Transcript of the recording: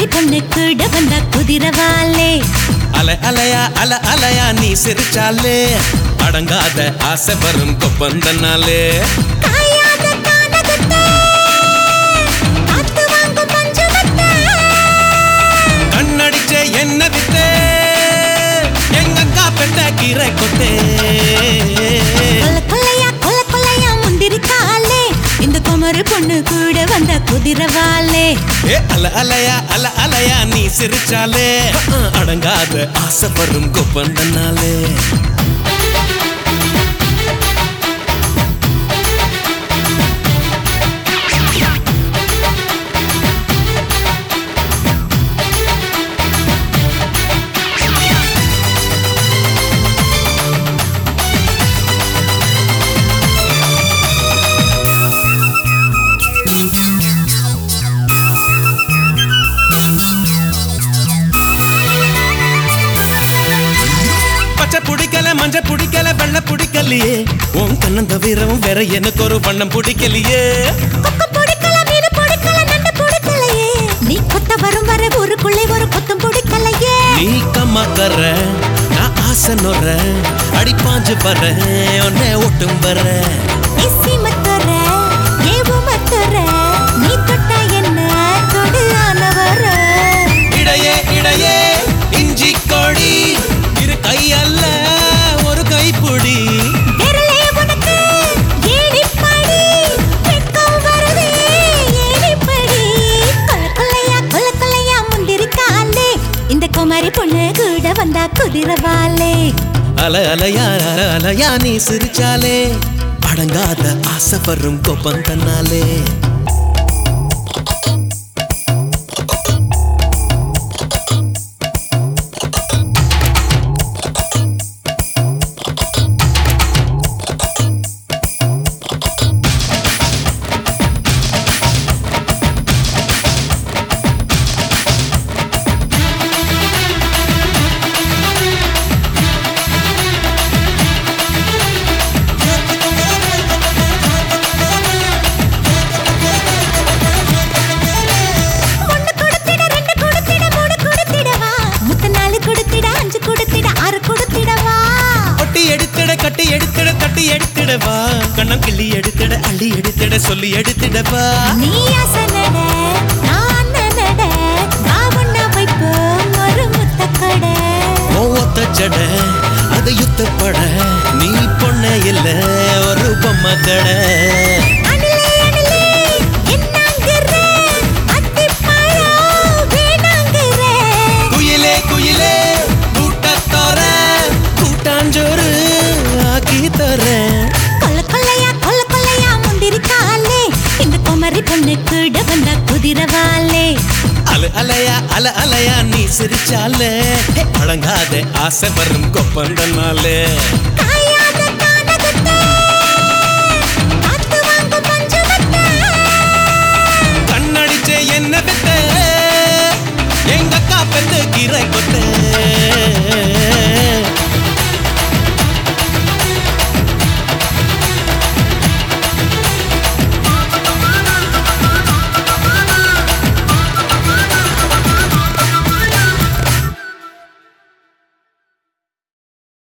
பொண்ணு கூட வந்த குதிரவாலே அல அலையா அல அலையா நீ சிரிச்சாலே அடங்காத ஆசை வரும் கொப்பந்தனாலே காயாத கானகத்தே, காத்து வாங்கும் பஞ்சமத்தே. கண்ணடிச்சே என்ன வித்தே எங்க அக்கா பெத்த கீரை கொத்தே கொல்ல கொல்லையா கொல்ல கொல்லையா முந்திரிக்காலே இந்த குமரு பொண்ணு கூட வந்த குதிரவாலே ஏ அல அலையா அல அலையா நீ சிரிச்சாலே அஹ், அடங்காத ஆசை வரும் கொப்பந்தனாலே பச்சை பிடிக்கல மஞ்சள் பிடிக்கல வெள்ளை பிடிக்கலையே உன் கண்ணன் தவிரவும் வேற எனக்கு ஒரு வண்ணம் பிடிக்கலையே கொக்கு பிடிக்கல மீன் பிடிக்கல நண்டு பிடிக்கலையே நீ கொத்த வரும் வர ஊருக்குள்ளே ஒரு கொத்தும் பிடிக்கலையே நீ கம்மாக்கற நான் ஆசை நொற அடி பாஞ்சு வர உன்னை ஒட்டும் வர இசி மத்தர ஏவு மத்தர நீ தொட்ட என்ன தொடு ஆனவர இடையே இடையே இஞ்சி கோடி இரு கை அல்ல ஒரு கைப்புடி விரலே உனக்கு ஏடிப்படி வெட்கம் வருதே ஏடிப்படி கொல்ல கொல்லையா கொல்ல கொல்லையா முந்திரிக்காலே இந்த குமரி பொண்ணு கூட வந்தா குதிரவாலே அல அலையா அல அலையா நீ சிரிச்சாலே அடங்காத ஆசை வரும் கோப்பம் தன்னாலே ஒண்ணு கொடுத்திட ரெண்டு கொடுத்திட மூணு கொடுத்திடவா முத்த நாலு கொடுத்திட அஞ்சு கொடுத்திட ஆறு கொடுத்திடவா கொட்டி எடுத்திட கட்டி எடுத்திட தட்டி எடுத்திடவா கண்ணம் கிள்ளி எடுத்திட அள்ளி எடுத்திட சொல்லி எடுத்திடவா நீ ஆசை நட நான் நட நான் ஒண்ணா வைப்போம் ஒரு முத்த கடை ஒத்த ஜட அது யுத்தப்பட நீ பொண்ண இல்ல ஒரு பொம்மை கடை அணிலே அணிலே என்னாங்கிற அத்திப்பழம் வேணாங்கிற குயிலே குயிலே கூட்டத்தோர கூட்டாஞ்சோறு ஆக்கி தரேன் கொல்ல கொல்லையா கொல்ல கொல்லையா முந்திரிக்காலே இந்த குமரி பொண்ணு கூட வந்த குதிரவாலே அல அலையா அல அலையா நீ சிரிச்சாலே அடங்காத ஆசை வரும் கொப்பந்தனாலே காய்